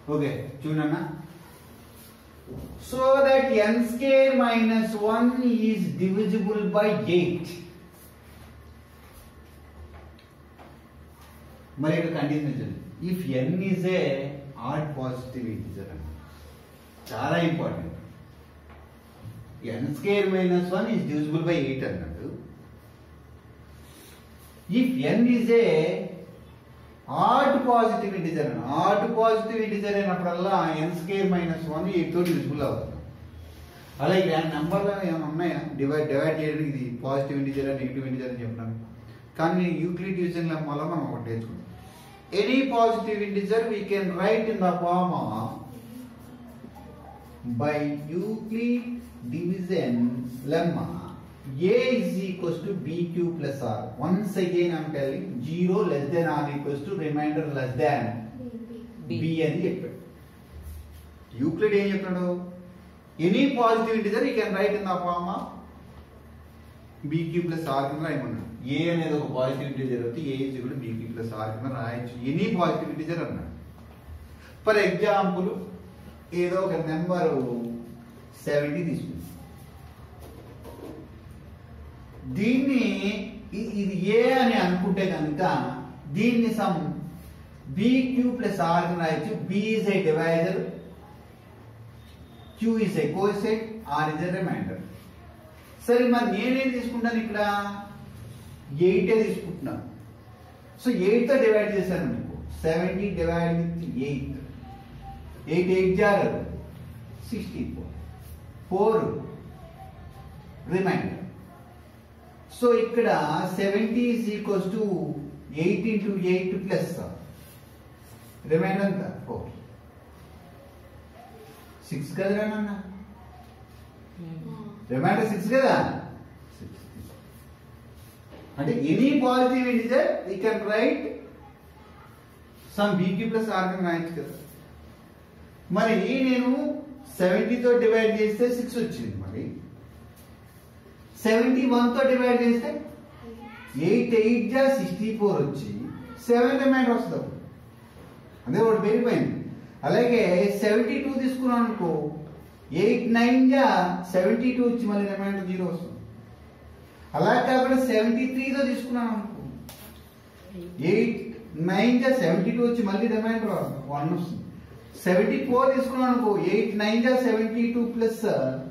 Okay చూడన్నా so that n square minus one is divisible by eight మరి ఇక్కడ condition if n is a odd positive integer అని చాలా important n square minus one is divisible by eight అన్నాడు if n is a odd positive integer అని odd positive integer అయినప్పుడల్లా n square minus one eight తోటి divisible అవుతుంది అలాగే నెంబర్లో ఏమైనా ఉన్నాయా డివైడ్ డివైడ్ చేయడానికి ఇది పాజిటివ్ ఇంటిజర్ నెగిటివ్ ఇంటిజర్ అని చెప్పినాను కానీ నేను యూక్లిడ్ యూజింగ్ వల్ల మనం ఒకటి నేర్చుకున్నాం any positive integer we can write in the form of by Euclid division lemma a is equals to bq plus r once again i'm telling 0 less than r equals to remainder less than B. b అని చెప్పాడు Euclid ఏం చెప్పాడు any positive integer you can write in the form of b q plus r కింద రాయమన్నాడు a అనేది ఒక positive integer అయితే a is కూడా బీక్యూ ప్లస్ ఆర్ కింద రాయొచ్చు ఎనీ పాజిటివ్ ఇంటిజర్ అన్నాడు ఫర్ ఎగ్జాంపుల్ ఏదో ఒక నెంబర్ సెవెంటీ తీసుకుంది దీన్ని ఇ- ఇది ఏ అని అనుకుంటే కనుక దీన్ని సమ్ బీక్యూ ప్లస్ ఆర్ కింద రాయొచ్చు b is a divisor q is a quotient r is a remainder సరే మరి నేనేం తీసుకుంటాను ఇక్కడ ఎయిటే తీసుకుంటున్నాను సో ఎయిట్ తో డివైడ్ చేశాను మీకు seventy divide with eight eight eight జార్ sixty four four remainder so ఇక్కడ seventy is equals to eight into eight plus remainder ఎంత ఫోర్ సిక్స్ కదా నాన్న రిమైండర్ సిక్స్ కదా సిక్స్ అంటే any positive integer we can write some b q plus r కింద రాయొచ్చు కదా మరి నేను సెవెంటీతో డివైడ్ చేస్తే సిక్స్ వచ్చింది మరి సెవెంటీ తో డివైడ్ చేస్తే ఎయిట్ ఎయిట్ జా సిక్స్టీ ఫోర్ వచ్చి సెవెన్ రిమైండర్ వస్తుంది అప్పుడు. అదే ఒకటి పెరిగిపోయింది అలాగే సెవెంటీ టూ తీసుకున్నాను అనుకో ఎయిట్ నైన్ జా సెవెంటీ టూ వచ్చి మళ్ళీ రిమైండర్ జీరో వస్తుంది అలా కాకుండా సెవెంటీ త్రీతో తీసుకున్నాను అనుకో ఎయిట్ నైన్ జా సెవెంటీ టూ వచ్చి మళ్ళీ రిమైండర్ వన్ వస్తుంది సెవెంటీ ఫోర్ తీసుకున్నాను అనుకో ఎయిట్ నైన్ జా సెవెంటీ టూ ప్లస్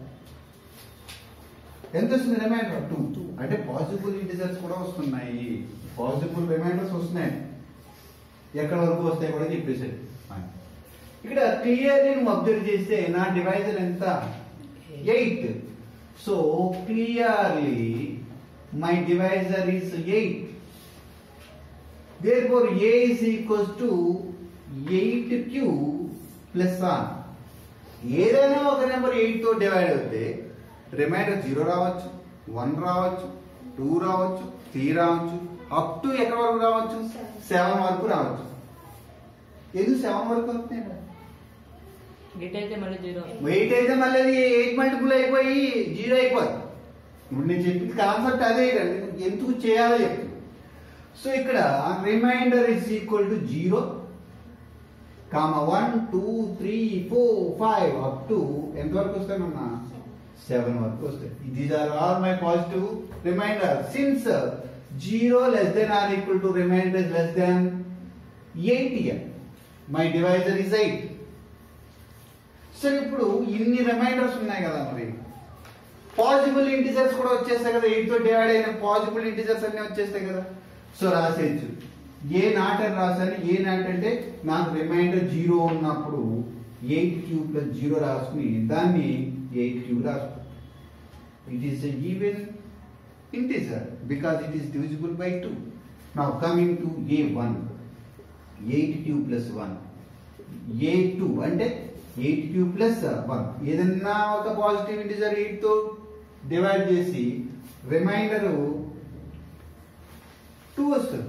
ఎంత వస్తుంది రిమైండర్ టూ అంటే పాసిబుల్ ఇంటిజర్స్ కూడా వస్తున్నాయి పాసిబుల్ రిమైండర్స్ వస్తున్నాయి ఎక్కడ వరకు వస్తాయి కూడా చెప్పేసాడు ఆయన. ఇక్కడ క్లియర్లీ నువ్వు అబ్జర్వ్ చేస్తే నా డివైజర్ ఎంత eight so clearly my divisor is eight therefore a is equals to 8q plus r ఏదైనా ఒక నెంబర్ ఎయిట్ తో డివైడ్ అవుతే రిమైండర్ జీరో రావచ్చు వన్ రావచ్చు టూ రావచ్చు త్రీ రావచ్చు అప్ టు ఎక్కడ వరకు రావచ్చు సెవెన్ వరకు రావచ్చు ఎందుకు సెవెన్ వరకు వస్తున్నాయి గిట్ అయితే మళ్ళీ జీరో వెయిట్ అయితే మళ్ళీ అది ఎయిట్ మల్టిపుల్ అయిపోయి జీరో అయిపోద్ది ఇప్పుడు నేను చెప్పింది కాన్సెప్ట్ అదే కదా. ఎందుకు చేయాలో చెప్తుంది సో ఇక్కడ remainder is equal to zero comma one two three four five up to ఎంత వరకు వస్తానన్నా సెవెన్ వరకు వస్తాయి these are all my positive remainder since zero less than or equal to remainder less than eight here my divisor is eight సరే ఇప్పుడు ఇన్ని reminders ఉన్నాయి కదా మరి పాజిబుల్ ఇంటిజర్స్ కూడా వచ్చేస్తాయి కదా ఎయిట్ తో డివైడ్ అయిన పాజిబుల్ ఇంటిజర్స్ అన్ని వచ్చేస్తాయి కదా సో రాసేయచ్చు ఏ నాట్ అని రాశాను ఏ నాట్ అంటే నాకు రిమైండర్ జీరో ఉన్నప్పుడు ఎయిట్ క్యూ ప్లస్ జీరో రాసుకుని దాన్ని ఎయిట్ క్యూ రాసు it is even integer because it is divisible by two now coming to a one eight q plus one a two అంటే eight q plus one ఏదన్నా ఒక positive integer eight తో divide చేసి remainder two వస్తుంది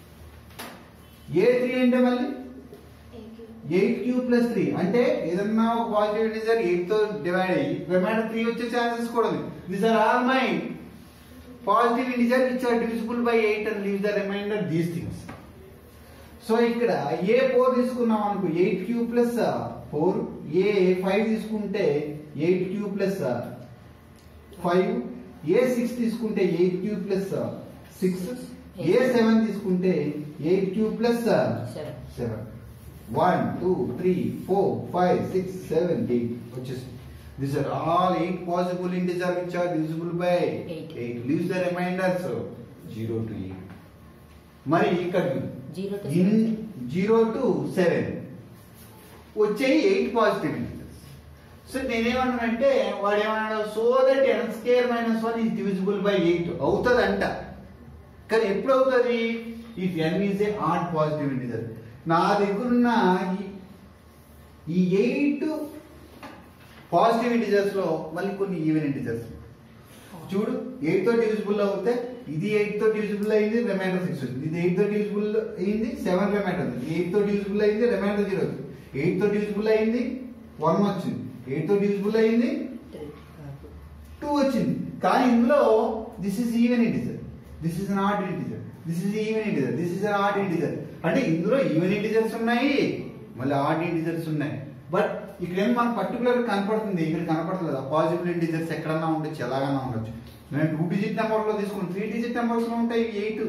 a three అంటే మళ్ళీ eight q plus three అంటే ఏదన్నా ఒక పాజిటివ్ ఇంటిజర్ ఎయిట్ తో డివైడ్ అయ్యి రిమైండర్ త్రీ వచ్చే ఛాన్సెస్ కూడా ఉంది this are all my positive integer which are divisible by eight and leave the remainder these things so ఇక్కడ ఏ ఫోర్ తీసుకున్నాం అనుకో eight q plus four a five తీసుకుంటే eight q plus five a six తీసుకుంటే eight q plus six a seven తీసుకుంటే eight q plus seven seven one two three four five six seven eight వచ్చేసి this are all eight possible integer which are divisible by Eight. Eight leaves the remainders zero to eight మరి ఇక్కడ zero to in seven. Zero to seven వచ్చేవి eight positive integers so నేనేమన్నానంటే వాడు ఏమన్నాడు so that n square minus one is divisible by eight అవుతుంది అంట కానీ ఎప్పుడు అవుతుంది if n is a odd positive integer నా దగ్గర ఉన్న ఈ- ఈ ఎయిట్ పాజిటివ్ ఇంటిజర్స్ లో మళ్ళీ కొన్ని ఈవెన్ ఇంటిజర్స్ చూడు ఎయిట్ తో డివిజిబుల్ అవుతే ఇది ఎయిట్ తో డివిజిబుల్ అయింది రిమైండర్ సిక్స్ వచ్చింది ఇది ఎయిట్ తో డివిజిబుల్ అయింది సెవెన్ రిమైండర్ ఉంది ఎయిట్ తో డివిజిబుల్ అయింది రిమైండర్ జీరో వచ్చింది ఎయిట్ తో డివిజిబుల్ అయింది వన్ వచ్చింది ఎయిట్ తో డివిజిబుల్ అయింది త్రీ టూ వచ్చింది కానీ ఇందులో this is even integer this is not integer this is even integer this is odd integer అంటే ఇందులో ఈవెన్ ఇంటిజర్స్ ఉన్నాయి మళ్ళీ ఆడ్ ఇంటిజర్స్ ఉన్నాయి బట్ ఇక్కడ ఏం మనకు పర్టికులర్ కనపడుతుంది ఇక్కడ కనపడలేదు పాజిబుల్ ఇంటిజర్స్ ఎక్కడన్నా ఉండొచ్చు ఎలాగన్నా ఉండొచ్చు నేను టూ డిజిట్ నెంబర్ లో తీసుకుని త్రీ డిజిట్ నెంబర్స్ లో ఉంటాయి ఎయిట్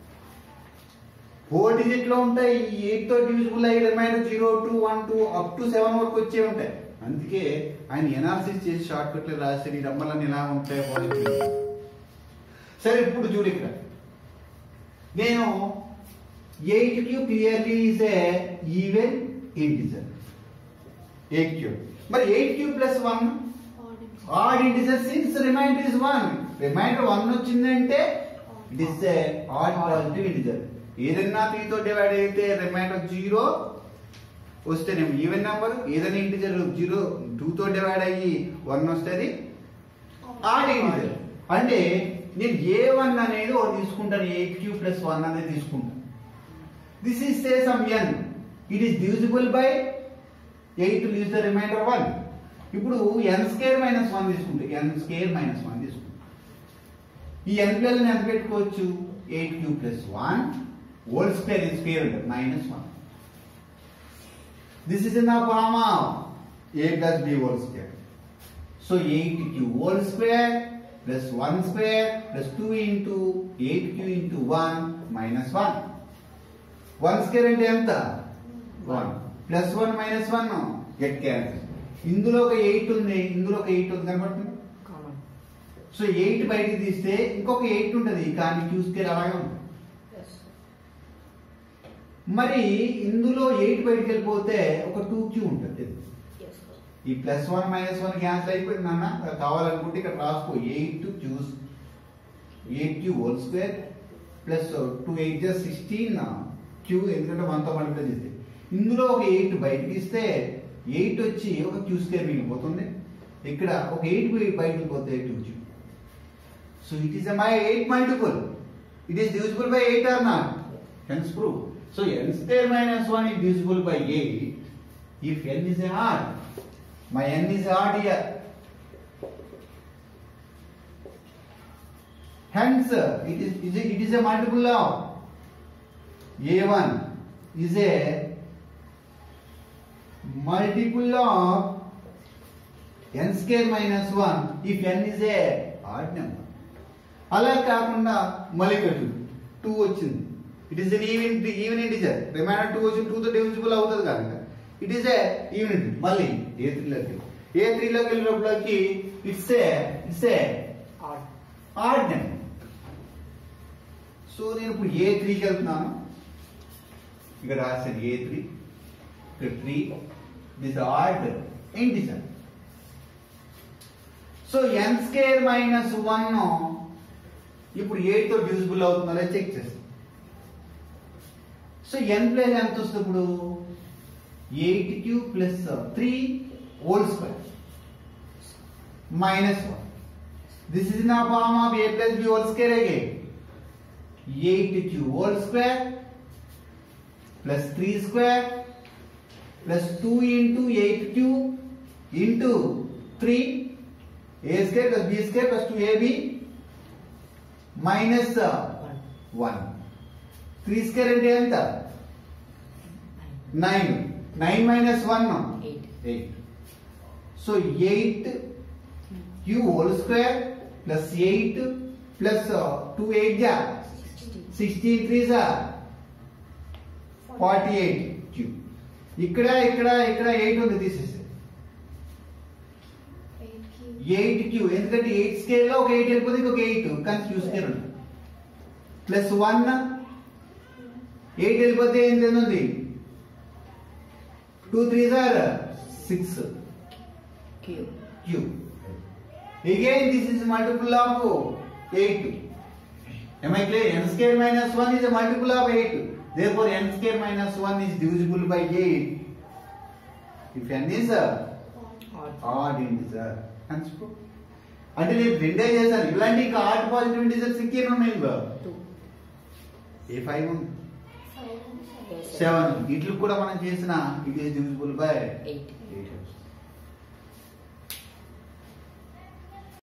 ఫోర్ డిజిట్ లో ఉంటాయి ఎయిట్ తో డివిజిబుల్ అయ్యి remainder zero two one two up to seven వరకు వచ్చే ఉంటాయి అందుకే ఆయన ఎనాలిసిస్ చేసి షార్ట్ కట్లు రాసి ఈ నెంబర్లను ఇలా ఉంటాయి పాజిటివ్ సరే ఇప్పుడు చూడు ఇక్కడ నేను eight q clearly is a even integer eight q మరి eight q plus one odd integer since remainder is one remainder one వచ్చిందంటే it is a odd positive integer ఏదైనా త్రీ తో డివైడ్ అయితే రిమైండర్ జీరో వస్తేనేమో even number ఏదైనా integer zero two తో divide అయ్యి one వస్తుంది ఆడ్ ఇంటిజర్ అంటే నేను ఏ వన్ అనేది ఒకటి తీసుకుంటాను ఎయిట్ క్యూ ప్లస్ వన్ అనేది తీసుకుంటాను this is say some n it is divisible by eight leaves the remainder one ఇప్పుడు ఎన్ స్కేర్ మైనస్ వన్ తీసుకుంటే ఎన్ స్కేర్ మైనస్ వన్ తీసుకుంటే ఈ ఎన్ ప్లస్ ఎంత పెట్టుకోవచ్చు eight q plus one whole square is square minus one this is in the form of a plus b whole square so eight q whole square plus one square plus two into eight q into one minus one one square అంటే ఎంత one plus one minus one get cancel ఇందులో ఒక eight ఉంది ఇందులో ఒక eight ఉంది కనబడుతుంది common so eight బయటికి తీస్తే ఇంకొక ఎయిట్ ఉంటుంది కానీ క్యూ స్క్వేర్ అలాగే ఉంది మరి ఇందులో ఎయిట్ బయటికి వెళ్ళిపోతే ఒక టూ క్యూ ఉంటుంది ఈ plus one minus one cancel అయిపోయింది నాన్న కావాలనుకుంటే ఇక్కడ రాసుకో eight q's eight q whole square plus two eight just sixteen q ఎందుకంటే వన్తో మల్టిప్లై చేస్తే ఇందులో ఒక ఎయిట్ బయటకి ఇస్తే ఎయిట్ వచ్చి ఒక క్యూ స్క్వేర్ మిగిలిపోతుంది ఇక్కడ ఒక ఎయిట్ బయటకు పోతే two q so it is my eight multiple it is divisible by eight or not hence prove so n square minus one is divisible by 8 if n is a odd. My n is odd here. Hence, it is, is a- it is a multiple of a1 is a multiple of n square minus 1 if n is a odd number. అలా కాకుండా మళ్ళీ కట్టు two వచ్చింది it is n even even integer remainder two వచ్చి టూతో divisible అవుతుంది కనుక it is a even మళ్ళీ ఏ త్రీలోకి ఏ త్రీలోకి వెళ్ళినప్పటికి it's a it's a odd odd number so నేను ఇప్పుడు ఏ త్రీకి వెళ్తున్నాను ఇక్కడ రాశాను ఏ త్రీ ఇక్కడ three this odd integer so n square minus one ఇప్పుడు ఎయిట్ తో డివిజిబుల్ అవుతుందో చెక్ చేస్తాం సో ఎన్ ప్లస్ ఎంత వస్తుంది ఇప్పుడు eight q plus three whole square minus one this is నా form of a plus b whole square again eight q whole square plus three square plus two into eight q into three a square plus b square plus two ab minus one one three square అంటే ఎంత nine nine minus one eight eight so eight q whole square plus eight plus two eight జా sixteen three జా forty eight q ఇక్కడ ఇక్కడ ఇక్కడ eight ఉంది తీసేసి eight q ఎందుకంటే ఎయిట్ స్కేల్ లో ఒక ఎయిట్ వెళ్ళిపోతే ఇంకొక ఎయిట్ కానీ క్యూ స్కేల్ ఉంది ప్లస్ వన్ ఎయిట్ వెళ్ళిపోతే ఏంటి ఉంది టూ త్రీ జార్ six q q again this is multiple of 8 am i clear n square minus 1 is a multiple of 8 therefore n square minus 1 is divisible by 8 if n is a odd integer కన్సిపో అంటే నేను రెండే చేశాను ఇలాంటి ఇంకా add positive integers ఇంకేం ఉన్నాయి ఇంకా టూ ఏ ఫైవ్ ఉంది సెవెన్ ఇట్లు కూడా మనం చేసిన it is divisible by eight eight